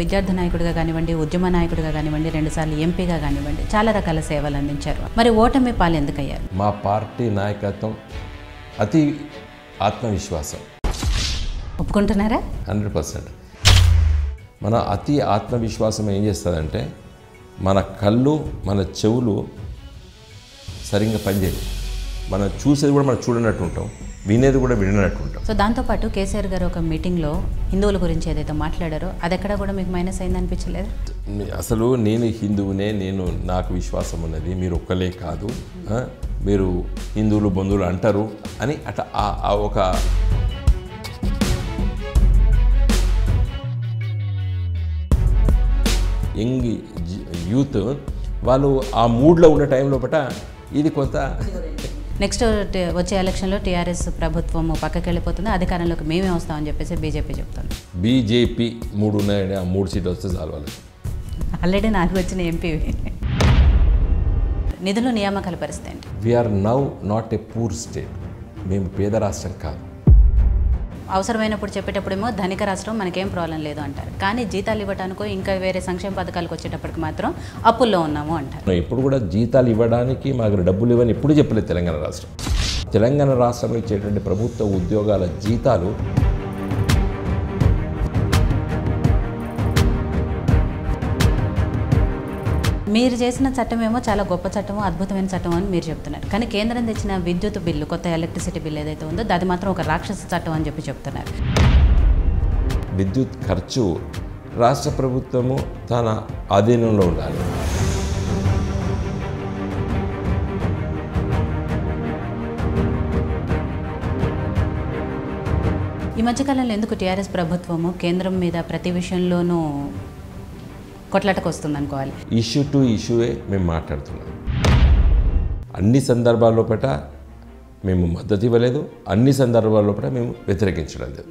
విద్యార్థి నాయకుడిగా కానివ్వండి ఉద్యమ నాయకుడిగా కానివ్వండి రెండుసార్లు ఎంపీగా కానివ్వండి చాలా రకాల సేవలు అందించారు మరి ఓటమి పాలు ఎందుకయ్యారు మా పార్టీ నాయకత్వం అతి ఆత్మవిశ్వాసం ఒప్పుకుంటున్నారా హండ్రెడ్ పర్సెంట్ మన అతి ఆత్మవిశ్వాసం ఏం చేస్తుందంటే మన కళ్ళు మన చెవులు సరిగ్గా పనిచేయవు మనం చూసేది కూడా మనం చూడనట్టు ఉంటాం వినేది కూడా విననట్టు ఉంటాం సో దాంతోపాటు కేసీఆర్ గారు ఒక మీటింగ్లో హిందువుల గురించి ఏదైతే మాట్లాడారో అది ఎక్కడ కూడా మీకు మైనస్ అయింది అనిపించలేదు అసలు నేను హిందువునే నేను నాకు విశ్వాసం ఉన్నది మీరు ఒక్కలే కాదు ఆ, మీరు హిందువులు బంధువులు అంటారు అని అట్లా ఆ- ఆ ఒక యంగ్ జి- యూత్ వాళ్ళు ఆ మూడ్లో ఉన్న టైం లోపట ఇది కొంత నెక్స్ట్ టి- వచ్చే ఎలక్షన్లో టీఆర్ఎస్ ప్రభుత్వం పక్కకి వెళ్ళిపోతుంది అధికారంలోకి మేమే వస్తామని చెప్పేసి బీజేపీ చెప్తుంది బీజేపీ మూడు ఉన్నాయండి ఆ మూడు సీట్లు వస్తే చాలు వాళ్ళకి ఆల్రెడీ నాకు వచ్చిన ఎంపీ నిధులు నియామకాల పరిస్థితి ఏంటి we're now not a poor state మేము పేద రాష్ట్రం కాదు అవసరమైనప్పుడు చెప్పేటప్పుడేమో ధనిక రాష్ట్రం మనకేం ప్రాబ్లం లేదు అంటారు కానీ జీతాలు ఇవ్వడానికో ఇంకా వేరే సంక్షేమ పథకాలకు వచ్చేటప్పటికి మాత్రం అప్పుల్లో ఉన్నాము అంటారు మనం ఎప్పుడు కూడా జీతాలు ఇవ్వడానికి మాకు డబ్బులు ఇవ్వని ఎప్పుడు చెప్పలేదు తెలంగాణ రాష్ట్రం తెలంగాణ రాష్ట్రంలో ఇచ్చేటువంటి ప్రభుత్వ ఉద్యోగాల జీతాలు మీరు చేసిన చట్టం ఏమో చాలా గొప్ప చట్టం అద్భుతమైన చట్టం అని మీరు చెప్తున్నారు కానీ కేంద్రం తెచ్చిన విద్యుత్ బిల్లు కొత్త ఎలక్ట్రిసిటీ బిల్ ఏదైతే ఉందో అది మాత్రం ఒక రాక్షస చట్టం అని చెప్పి చెప్తున్నారు విద్యుత్ ఖర్చు రాష్ట్ర ప్రభుత్వము తన ఆధీనంలో ఉండాలి ఈ మధ్యకాలంలో ఎందుకు టీఆర్ఎస్ ప్రభుత్వము కేంద్రం మీద ప్రతి విషయంలోనూ కొట్లాటకు వస్తుంది అనుకోవాలి ఇష్యూ టు ఇష్యూవే మేము మాట్లాడుతున్నాం అన్ని సందర్భాల్లో పట మేము మద్దతు ఇవ్వలేదు అన్ని సందర్భాల్లో పట మేము వ్యతిరేకించడం లేదు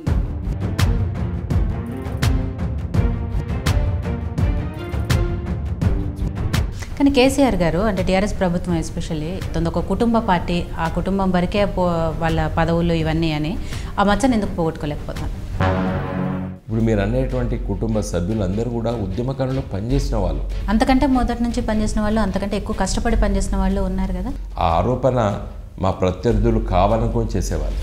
కానీ కేసీఆర్ గారు అంటే టీఆర్ఎస్ ప్రభుత్వం ఎస్పెషల్లీ తొందర ఒక కుటుంబ పార్టీ ఆ కుటుంబం వరకే పో వాళ్ళ పదవులు ఇవన్నీ అని ఆ మచ్చని ఎందుకు పోగొట్టుకోలేకపోతాను ఇప్పుడు మీరు అనేటువంటి కుటుంబ సభ్యులందరూ కూడా ఉద్యమకాలంలో పనిచేసిన వాళ్ళు అంతకంటే మొదటి నుంచి పనిచేసిన వాళ్ళు అంతకంటే ఎక్కువ కష్టపడి పనిచేసిన వాళ్ళు ఉన్నారు కదా ఆ ఆరోపణ మా ప్రత్యర్థులు కావాలనుకొని చేసేవాళ్ళు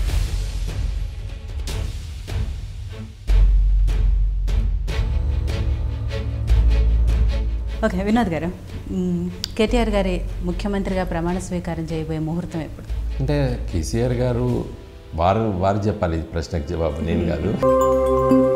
ఓకే వినోద్ గారు మ్, కేటీఆర్ గారి ముఖ్యమంత్రిగా ప్రమాణ స్వీకారం చేయబోయే ముహూర్తం ఎప్పుడు అంటే కేసీఆర్ గారు వారు వారు చెప్పాలి ఈ ప్రశ్నకు జవాబు నేను కాదు